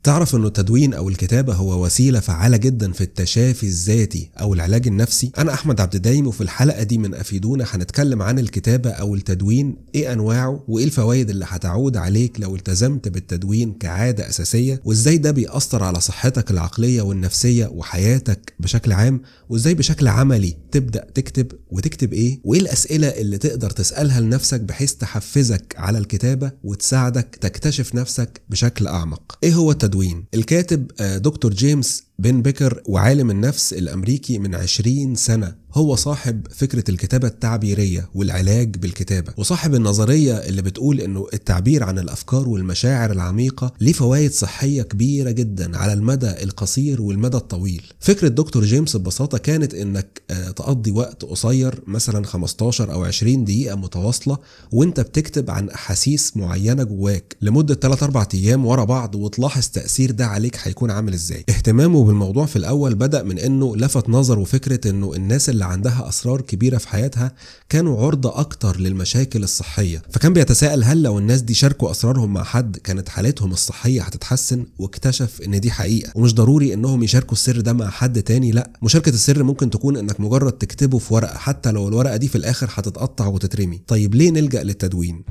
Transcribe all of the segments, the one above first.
تعرف انه التدوين او الكتابة هو وسيلة فعالة جدا في التشافي الذاتي او العلاج النفسي انا احمد عبد الدايم وفي الحلقة دي من افيدونا هنتكلم عن الكتابة او التدوين ايه انواعه وايه الفوائد اللي هتعود عليك لو التزمت بالتدوين كعادة اساسية وازاي ده بيأثر على صحتك العقلية والنفسية وحياتك بشكل عام وازاي بشكل عملي تبدأ تكتب وتكتب ايه وايه الاسئلة اللي تقدر تسألها لنفسك بحيث تحفزك على الكتابة وتساعدك تكتشف نفسك بشكل اعمق ايه هو التدوين التدوين الكاتب دكتور جيمس بن بيكر وعالم النفس الأمريكي من 20 سنة هو صاحب فكرة الكتابة التعبيرية والعلاج بالكتابة وصاحب النظرية اللي بتقول انه التعبير عن الافكار والمشاعر العميقة ليه فوائد صحية كبيرة جدا على المدى القصير والمدى الطويل فكرة دكتور جيمس ببساطة كانت انك تقضي وقت قصير مثلا 15 او 20 دقيقة متواصلة وانت بتكتب عن احاسيس معينة جواك لمدة 3 4 ايام ورا بعض وتلاحظ تأثير ده عليك هيكون عامل ازاي اهتمامه بالموضوع في الاول بدأ من انه لفت نظره فكرة انه الناس اللي اللي عندها أسرار كبيرة في حياتها كانوا عرضة أكتر للمشاكل الصحية فكان بيتساءل هل لو الناس دي شاركوا أسرارهم مع حد كانت حالتهم الصحية هتتحسن واكتشف إن دي حقيقة ومش ضروري إنهم يشاركوا السر ده مع حد تاني لا مشاركة السر ممكن تكون إنك مجرد تكتبه في ورقة حتى لو الورقة دي في الآخر هتتقطع وتترمي طيب ليه نلجأ للتدوين؟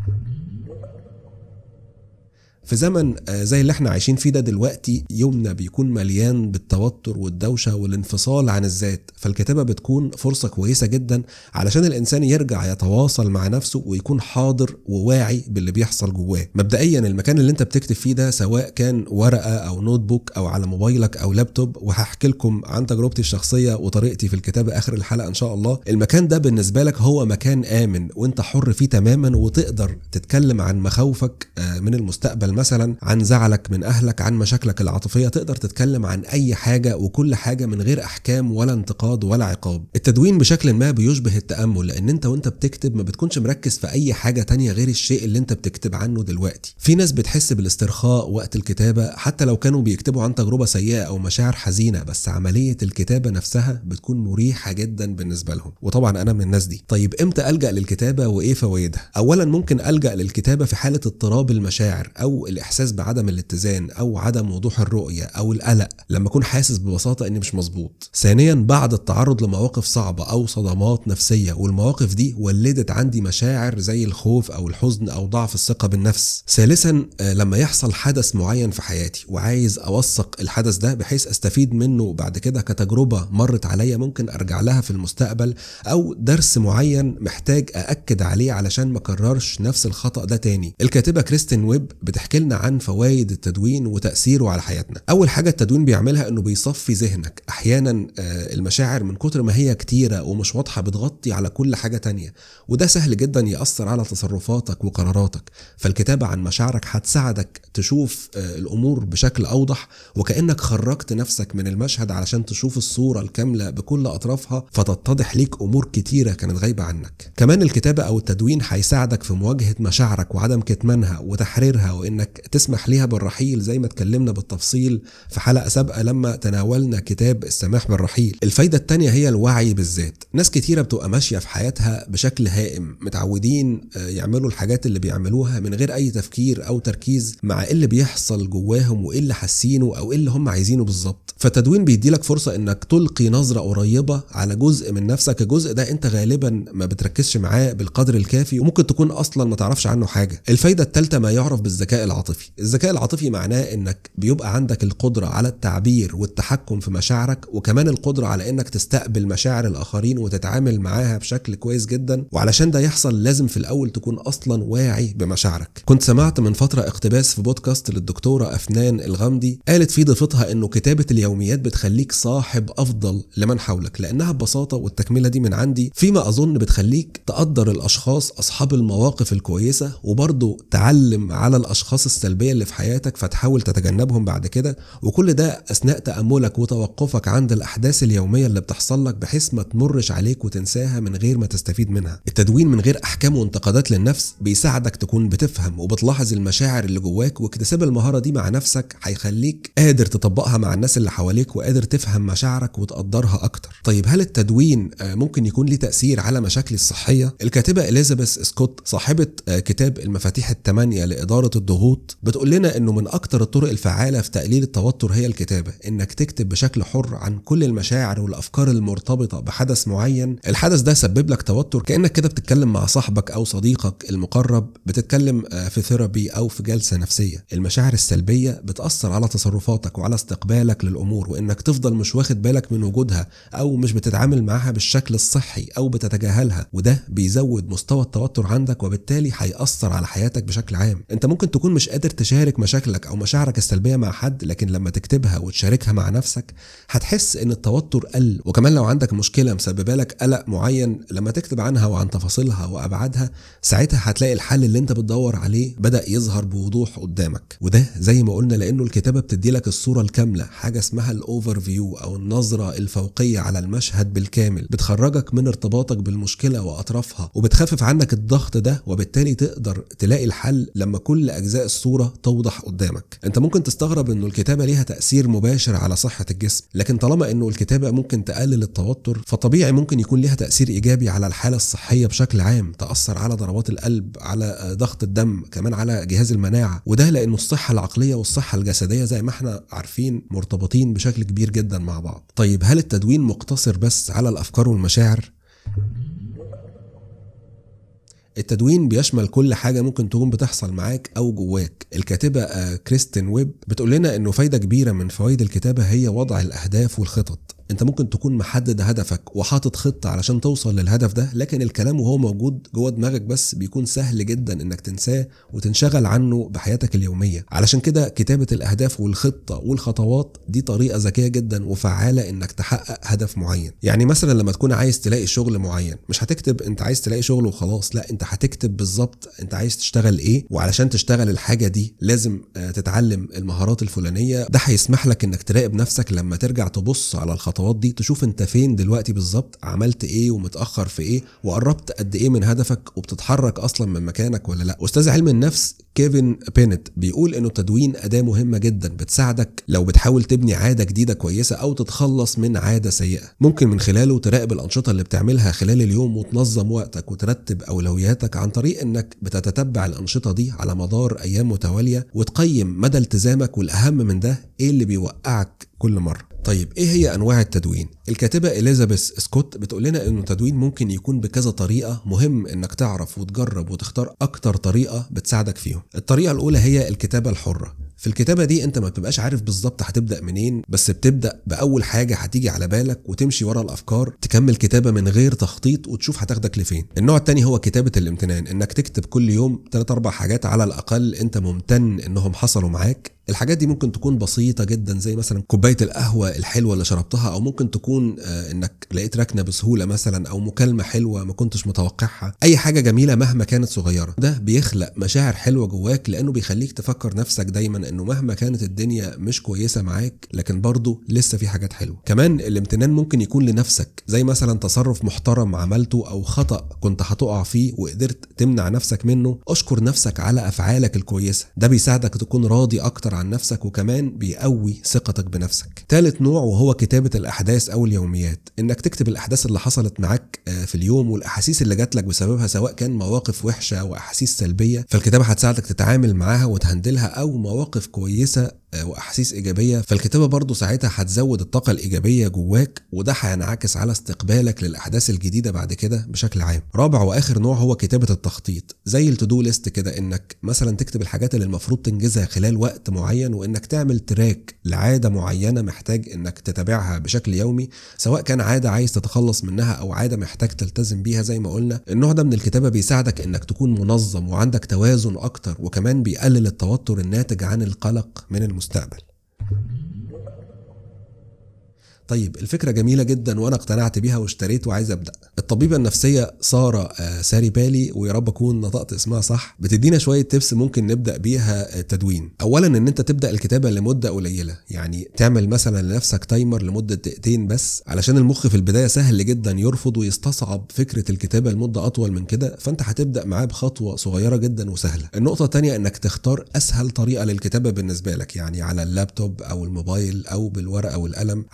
في زمن زي اللي احنا عايشين فيه ده دلوقتي يومنا بيكون مليان بالتوتر والدوشة والانفصال عن الذات فالكتابة بتكون فرصة كويسة جدا علشان الإنسان يرجع يتواصل مع نفسه ويكون حاضر وواعي باللي بيحصل جواه مبدئيا المكان اللي انت بتكتب فيه ده سواء كان ورقة أو نوت بوك أو على موبايلك أو لابتوب وهحكي لكم عن تجربتي الشخصية وطريقتي في الكتابة آخر الحلقة إن شاء الله المكان ده بالنسبة لك هو مكان آمن وانت حر فيه تماما وتقدر تتكلم عن مخاوفك من المستقبل مثلا عن زعلك من اهلك عن مشاكلك العاطفيه تقدر تتكلم عن اي حاجه وكل حاجه من غير احكام ولا انتقاد ولا عقاب التدوين بشكل ما بيشبه التامل لان انت وانت بتكتب ما بتكونش مركز في اي حاجه تانية غير الشيء اللي انت بتكتب عنه دلوقتي في ناس بتحس بالاسترخاء وقت الكتابه حتى لو كانوا بيكتبوا عن تجربه سيئه او مشاعر حزينه بس عمليه الكتابه نفسها بتكون مريحه جدا بالنسبه لهم وطبعا انا من الناس دي طيب امتى الجا للكتابه وايه فوائدها اولا ممكن الجا للكتابه في حاله اضطراب المشاعر او الاحساس بعدم الاتزان او عدم وضوح الرؤيه او القلق لما اكون حاسس ببساطه اني مش مظبوط ثانيا بعد التعرض لمواقف صعبه او صدمات نفسيه والمواقف دي ولدت عندي مشاعر زي الخوف او الحزن او ضعف الثقه بالنفس ثالثا لما يحصل حدث معين في حياتي وعايز اوثق الحدث ده بحيث استفيد منه بعد كده كتجربه مرت عليا ممكن ارجع لها في المستقبل او درس معين محتاج ااكد عليه علشان ما اكررش نفس الخطا ده تاني الكاتبه كريستين ويب بتحكي لنا عن فوائد التدوين وتاثيره على حياتنا اول حاجه التدوين بيعملها انه بيصفي ذهنك احيانا المشاعر من كتر ما هي كتيره ومش واضحه بتغطي على كل حاجه تانية وده سهل جدا ياثر على تصرفاتك وقراراتك فالكتابه عن مشاعرك هتساعدك تشوف الامور بشكل اوضح وكانك خرجت نفسك من المشهد علشان تشوف الصوره الكامله بكل اطرافها فتتضح ليك امور كتيره كانت غايبه عنك كمان الكتابه او التدوين هيساعدك في مواجهه مشاعرك وعدم كتمانها وتحريرها وانك تسمح ليها بالرحيل زي ما اتكلمنا بالتفصيل في حلقه سابقه لما تناولنا كتاب السماح بالرحيل الفايده الثانيه هي الوعي بالذات ناس كتيره بتبقى ماشيه في حياتها بشكل هائم متعودين يعملوا الحاجات اللي بيعملوها من غير اي تفكير او تركيز مع ايه اللي بيحصل جواهم وايه اللي حاسينه او ايه اللي هم عايزينه بالظبط فالتدوين بيدي لك فرصه انك تلقي نظره قريبه على جزء من نفسك الجزء ده انت غالبا ما بتركزش معاه بالقدر الكافي وممكن تكون اصلا ما تعرفش عنه حاجه الفايده الثالثه ما يعرف بالذكاء العاطفي الذكاء العاطفي معناه انك بيبقى عندك القدره على التعبير والتحكم في مشاعرك وكمان القدره على انك تستقبل مشاعر الاخرين وتتعامل معاها بشكل كويس جدا وعلشان ده يحصل لازم في الاول تكون اصلا واعي بمشاعرك كنت سمعت من فتره اقتباس في بودكاست للدكتوره افنان الغامدي قالت في ضيفتها انه كتابه اليوميات بتخليك صاحب افضل لمن حولك لانها ببساطه والتكمله دي من عندي فيما اظن بتخليك تقدر الاشخاص اصحاب المواقف الكويسه وبرضه تعلم على الاشخاص السلبيه اللي في حياتك فتحاول تتجنبهم بعد كده وكل ده اثناء تاملك وتوقفك عند الاحداث اليوميه اللي بتحصل لك بحيث ما تمرش عليك وتنساها من غير ما تستفيد منها التدوين من غير احكام وانتقادات للنفس بيساعدك تكون بتفهم وبتلاحظ المشاعر اللي جواك واكتساب المهاره دي مع نفسك هيخليك قادر تطبقها مع الناس اللي حواليك وقادر تفهم مشاعرك وتقدرها اكتر طيب هل التدوين ممكن يكون ليه تاثير على مشاكلي الصحيه الكاتبه اليزابيث سكوت صاحبه كتاب المفاتيح الثمانيه لاداره الضغوط الصوت بتقول لنا انه من اكتر الطرق الفعاله في تقليل التوتر هي الكتابه انك تكتب بشكل حر عن كل المشاعر والافكار المرتبطه بحدث معين الحدث ده سبب لك توتر كانك كده بتتكلم مع صاحبك او صديقك المقرب بتتكلم آه، في ثيرابي او في جلسه نفسيه المشاعر السلبيه بتاثر على تصرفاتك وعلى استقبالك للامور وانك تفضل مش واخد بالك من وجودها او مش بتتعامل معاها بالشكل الصحي او بتتجاهلها وده بيزود مستوى التوتر عندك وبالتالي هيأثر على حياتك بشكل عام انت ممكن تكون مش قادر تشارك مشاكلك او مشاعرك السلبيه مع حد لكن لما تكتبها وتشاركها مع نفسك هتحس ان التوتر قل وكمان لو عندك مشكله مسببه لك قلق معين لما تكتب عنها وعن تفاصيلها وابعادها ساعتها هتلاقي الحل اللي انت بتدور عليه بدا يظهر بوضوح قدامك وده زي ما قلنا لانه الكتابه بتدي لك الصوره الكامله حاجه اسمها الاوفر فيو او النظره الفوقيه على المشهد بالكامل بتخرجك من ارتباطك بالمشكله واطرافها وبتخفف عنك الضغط ده وبالتالي تقدر تلاقي الحل لما كل اجزاء الصوره توضح قدامك انت ممكن تستغرب انه الكتابه ليها تاثير مباشر على صحه الجسم لكن طالما انه الكتابه ممكن تقلل التوتر فطبيعي ممكن يكون ليها تاثير ايجابي على الحاله الصحيه بشكل عام تاثر على ضربات القلب على ضغط الدم كمان على جهاز المناعه وده لانه الصحه العقليه والصحه الجسديه زي ما احنا عارفين مرتبطين بشكل كبير جدا مع بعض طيب هل التدوين مقتصر بس على الافكار والمشاعر التدوين بيشمل كل حاجة ممكن تكون بتحصل معاك أو جواك الكاتبة آه، كريستين ويب بتقول لنا إنه فايدة كبيرة من فوائد الكتابة هي وضع الأهداف والخطط انت ممكن تكون محدد هدفك وحاطط خطه علشان توصل للهدف ده لكن الكلام وهو موجود جوه دماغك بس بيكون سهل جدا انك تنساه وتنشغل عنه بحياتك اليوميه علشان كده كتابه الاهداف والخطه والخطوات دي طريقه ذكيه جدا وفعاله انك تحقق هدف معين يعني مثلا لما تكون عايز تلاقي شغل معين مش هتكتب انت عايز تلاقي شغل وخلاص لا انت هتكتب بالظبط انت عايز تشتغل ايه وعلشان تشتغل الحاجه دي لازم آه، تتعلم المهارات الفلانيه ده هيسمح لك انك تراقب نفسك لما ترجع تبص على الخطوات الخطوات دي تشوف انت فين دلوقتي بالظبط عملت ايه ومتاخر في ايه وقربت قد ايه من هدفك وبتتحرك اصلا من مكانك ولا لا استاذ علم النفس كيفن بينت بيقول انه التدوين اداه مهمه جدا بتساعدك لو بتحاول تبني عاده جديده كويسه او تتخلص من عاده سيئه ممكن من خلاله تراقب الانشطه اللي بتعملها خلال اليوم وتنظم وقتك وترتب اولوياتك عن طريق انك بتتتبع الانشطه دي على مدار ايام متواليه وتقيم مدى التزامك والاهم من ده ايه اللي بيوقعك كل مره طيب ايه هي انواع التدوين الكاتبه اليزابيث سكوت بتقول لنا انه التدوين ممكن يكون بكذا طريقه مهم انك تعرف وتجرب وتختار اكتر طريقه بتساعدك فيهم الطريقه الاولى هي الكتابه الحره في الكتابه دي انت ما بتبقاش عارف بالظبط هتبدا منين بس بتبدا باول حاجه هتيجي على بالك وتمشي ورا الافكار تكمل كتابه من غير تخطيط وتشوف هتاخدك لفين النوع الثاني هو كتابه الامتنان انك تكتب كل يوم 3 4 حاجات على الاقل انت ممتن انهم حصلوا معاك الحاجات دي ممكن تكون بسيطة جدا زي مثلا كوباية القهوة الحلوة اللي شربتها أو ممكن تكون آه، إنك لقيت ركنة بسهولة مثلا أو مكالمة حلوة ما كنتش متوقعها أي حاجة جميلة مهما كانت صغيرة ده بيخلق مشاعر حلوة جواك لأنه بيخليك تفكر نفسك دايما إنه مهما كانت الدنيا مش كويسة معاك لكن برضه لسه في حاجات حلوة كمان الامتنان ممكن يكون لنفسك زي مثلا تصرف محترم عملته أو خطأ كنت هتقع فيه وقدرت تمنع نفسك منه اشكر نفسك على أفعالك الكويسة ده بيساعدك تكون راضي أكتر عن نفسك وكمان بيقوي ثقتك بنفسك ثالث نوع وهو كتابة الأحداث أو اليوميات إنك تكتب الأحداث اللي حصلت معاك آه، في اليوم والأحاسيس اللي جات لك بسببها سواء كان مواقف وحشة أو أحاسيس سلبية فالكتابة هتساعدك تتعامل معاها وتهندلها أو مواقف كويسة آه، واحاسيس ايجابيه فالكتابه برضو ساعتها هتزود الطاقه الايجابيه جواك وده هينعكس على استقبالك للاحداث الجديده بعد كده بشكل عام رابع واخر نوع هو كتابه التخطيط زي التودو ليست كده انك مثلا تكتب الحاجات اللي المفروض تنجزها خلال وقت معين وانك تعمل تراك لعاده معينه محتاج انك تتابعها بشكل يومي سواء كان عاده عايز تتخلص منها او عاده محتاج تلتزم بيها زي ما قلنا النوع ده من الكتابه بيساعدك انك تكون منظم وعندك توازن اكتر وكمان بيقلل التوتر الناتج عن القلق من المستقبل المستقبل طيب الفكرة جميلة جدا وأنا اقتنعت بيها واشتريت وعايز أبدأ الطبيبة النفسية سارة آه، ساري بالي ويا رب أكون نطقت اسمها صح بتدينا شوية تبس ممكن نبدأ بيها التدوين آه، أولا إن أنت تبدأ الكتابة لمدة قليلة يعني تعمل مثلا لنفسك تايمر لمدة دقيقتين بس علشان المخ في البداية سهل جدا يرفض ويستصعب فكرة الكتابة لمدة أطول من كده فأنت هتبدأ معاه بخطوة صغيرة جدا وسهلة النقطة الثانية إنك تختار أسهل طريقة للكتابة بالنسبة لك يعني على اللابتوب أو الموبايل أو بالورقة والقلم علشان كل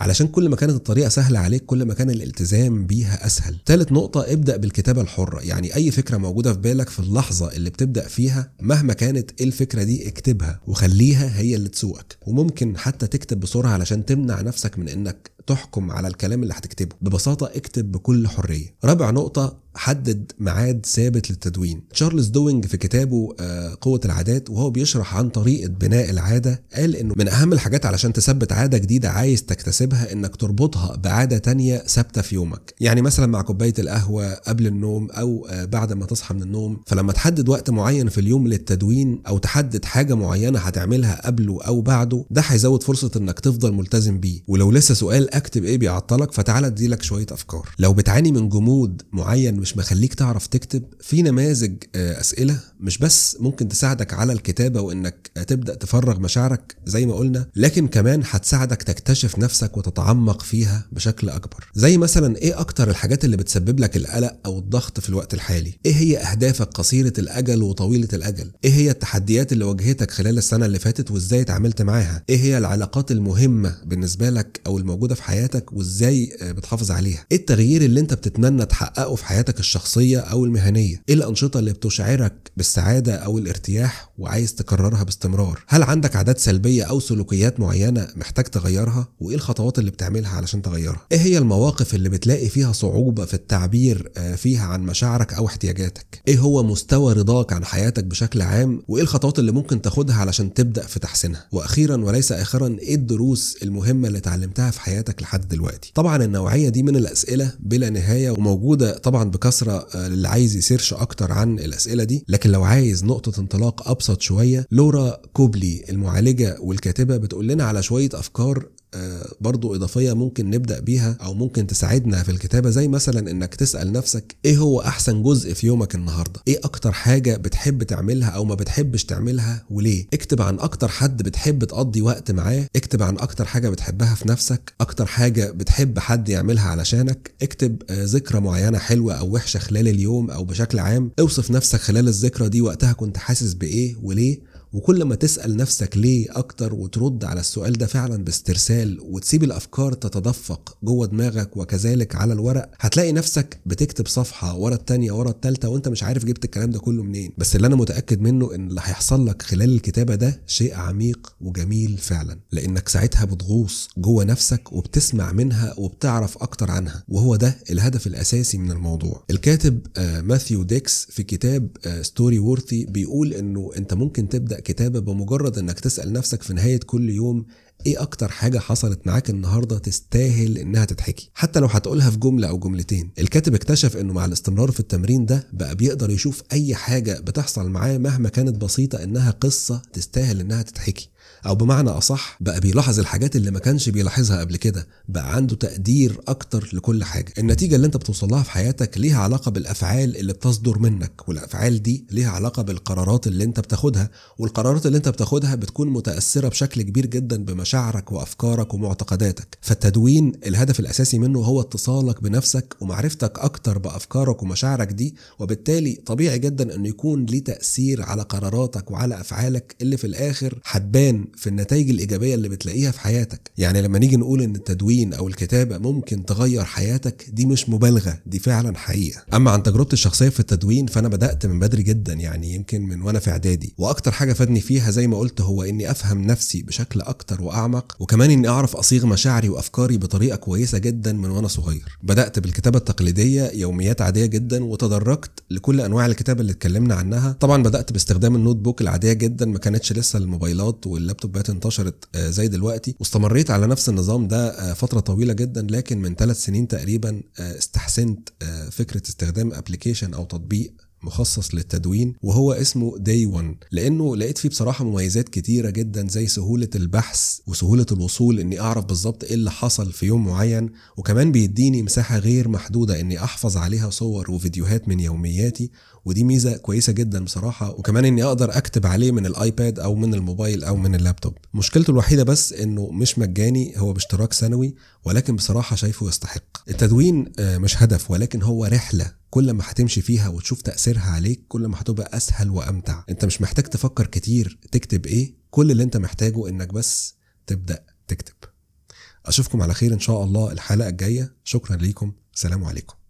وكل ما كانت الطريقه سهله عليك كل ما كان الالتزام بيها اسهل ثالث نقطه ابدا بالكتابه الحره يعني اي فكره موجوده في بالك في اللحظه اللي بتبدا فيها مهما كانت ايه الفكره دي اكتبها وخليها هي اللي تسوقك وممكن حتى تكتب بسرعه علشان تمنع نفسك من انك تحكم على الكلام اللي هتكتبه ببساطه اكتب بكل حريه رابع نقطه حدد ميعاد ثابت للتدوين تشارلز دوينج في كتابه آه، قوة العادات وهو بيشرح عن طريقة بناء العادة قال انه من اهم الحاجات علشان تثبت عادة جديدة عايز تكتسبها انك تربطها بعادة تانية ثابتة في يومك يعني مثلا مع كوباية القهوة قبل النوم او آه، بعد ما تصحى من النوم فلما تحدد وقت معين في اليوم للتدوين او تحدد حاجة معينة هتعملها قبله او بعده ده هيزود فرصة انك تفضل ملتزم بيه ولو لسه سؤال اكتب ايه بيعطلك فتعالى اديلك شوية افكار لو بتعاني من جمود معين مش مخليك تعرف تكتب في نماذج آه، اسئله مش بس ممكن تساعدك على الكتابه وانك تبدا تفرغ مشاعرك زي ما قلنا لكن كمان هتساعدك تكتشف نفسك وتتعمق فيها بشكل اكبر زي مثلا ايه اكتر الحاجات اللي بتسبب لك القلق او الضغط في الوقت الحالي ايه هي اهدافك قصيره الاجل وطويله الاجل ايه هي التحديات اللي واجهتك خلال السنه اللي فاتت وازاي اتعاملت معاها ايه هي العلاقات المهمه بالنسبه لك او الموجوده في حياتك وازاي آه، بتحافظ عليها ايه التغيير اللي انت بتتمنى تحققه في حياتك الشخصيه او المهنيه ايه الانشطه اللي بتشعرك بالسعاده او الارتياح وعايز تكررها باستمرار هل عندك عادات سلبيه او سلوكيات معينه محتاج تغيرها وايه الخطوات اللي بتعملها علشان تغيرها ايه هي المواقف اللي بتلاقي فيها صعوبه في التعبير آه، فيها عن مشاعرك او احتياجاتك ايه هو مستوى رضاك عن حياتك بشكل عام وايه الخطوات اللي ممكن تاخدها علشان تبدا في تحسينها واخيرا وليس اخرا ايه الدروس المهمه اللي اتعلمتها في حياتك لحد دلوقتي طبعا النوعيه دي من الاسئله بلا نهايه وموجوده طبعا بكثره آه، للي عايز يسيرش اكتر عن الاسئله دي لكن لو عايز نقطه انطلاق ابسط شويه لورا كوبلي المعالجه والكاتبه بتقول لنا على شويه افكار آه، برضو إضافية ممكن نبدأ بيها أو ممكن تساعدنا في الكتابة زي مثلا إنك تسأل نفسك إيه هو أحسن جزء في يومك النهاردة إيه أكتر حاجة بتحب تعملها أو ما بتحبش تعملها وليه اكتب عن أكتر حد بتحب تقضي وقت معاه اكتب عن أكتر حاجة بتحبها في نفسك أكتر حاجة بتحب حد يعملها علشانك اكتب آه، ذكرى معينة حلوة أو وحشة خلال اليوم أو بشكل عام اوصف نفسك خلال الذكرى دي وقتها كنت حاسس بإيه وليه وكل ما تسأل نفسك ليه أكتر وترد على السؤال ده فعلا باسترسال وتسيب الأفكار تتدفق جوه دماغك وكذلك على الورق هتلاقي نفسك بتكتب صفحة ورا التانية ورا التالتة وانت مش عارف جبت الكلام ده كله منين بس اللي أنا متأكد منه إن اللي هيحصل لك خلال الكتابة ده شيء عميق وجميل فعلا لأنك ساعتها بتغوص جوه نفسك وبتسمع منها وبتعرف أكتر عنها وهو ده الهدف الأساسي من الموضوع الكاتب آه، ماثيو ديكس في كتاب ستوري وورثي بيقول إنه أنت ممكن تبدأ كتابة بمجرد انك تسأل نفسك في نهاية كل يوم ايه اكتر حاجة حصلت معاك النهاردة تستاهل انها تتحكي حتى لو هتقولها في جملة او جملتين الكاتب اكتشف انه مع الاستمرار في التمرين ده بقى بيقدر يشوف اي حاجة بتحصل معاه مهما كانت بسيطة انها قصة تستاهل انها تتحكي او بمعنى اصح بقى بيلاحظ الحاجات اللي ما كانش بيلاحظها قبل كده بقى عنده تقدير اكتر لكل حاجه النتيجه اللي انت بتوصل لها في حياتك ليها علاقه بالافعال اللي بتصدر منك والافعال دي ليها علاقه بالقرارات اللي انت بتاخدها والقرارات اللي انت بتاخدها بتكون متاثره بشكل كبير جدا بمشاعرك وافكارك ومعتقداتك فالتدوين الهدف الاساسي منه هو اتصالك بنفسك ومعرفتك اكتر بافكارك ومشاعرك دي وبالتالي طبيعي جدا انه يكون ليه تاثير على قراراتك وعلى افعالك اللي في الاخر هتبان في النتائج الايجابيه اللي بتلاقيها في حياتك يعني لما نيجي نقول ان التدوين او الكتابه ممكن تغير حياتك دي مش مبالغه دي فعلا حقيقه اما عن تجربتي الشخصيه في التدوين فانا بدات من بدري جدا يعني يمكن من وانا في اعدادي واكتر حاجه فادني فيها زي ما قلت هو اني افهم نفسي بشكل اكتر واعمق وكمان اني اعرف اصيغ مشاعري وافكاري بطريقه كويسه جدا من وانا صغير بدات بالكتابه التقليديه يوميات عاديه جدا وتدرجت لكل انواع الكتابه اللي اتكلمنا عنها طبعا بدات باستخدام النوت بوك العاديه جدا ما كانتش لسه الموبايلات واللابتوبات انتشرت آه، زي دلوقتي واستمريت على نفس النظام ده آه، فتره طويله جدا لكن من ثلاث سنين تقريبا آه، استحسنت آه، فكره استخدام ابلكيشن او تطبيق مخصص للتدوين وهو اسمه داي 1 لانه لقيت فيه بصراحه مميزات كتيره جدا زي سهوله البحث وسهوله الوصول اني اعرف بالظبط ايه اللي حصل في يوم معين وكمان بيديني مساحه غير محدوده اني احفظ عليها صور وفيديوهات من يومياتي ودي ميزه كويسه جدا بصراحه وكمان اني اقدر اكتب عليه من الايباد او من الموبايل او من اللابتوب مشكلته الوحيده بس انه مش مجاني هو باشتراك سنوي ولكن بصراحه شايفه يستحق التدوين آه، مش هدف ولكن هو رحله كل ما هتمشي فيها وتشوف تاثيرها عليك كل ما هتبقى اسهل وامتع انت مش محتاج تفكر كتير تكتب ايه كل اللي انت محتاجه انك بس تبدا تكتب اشوفكم على خير ان شاء الله الحلقه الجايه شكرا ليكم سلام عليكم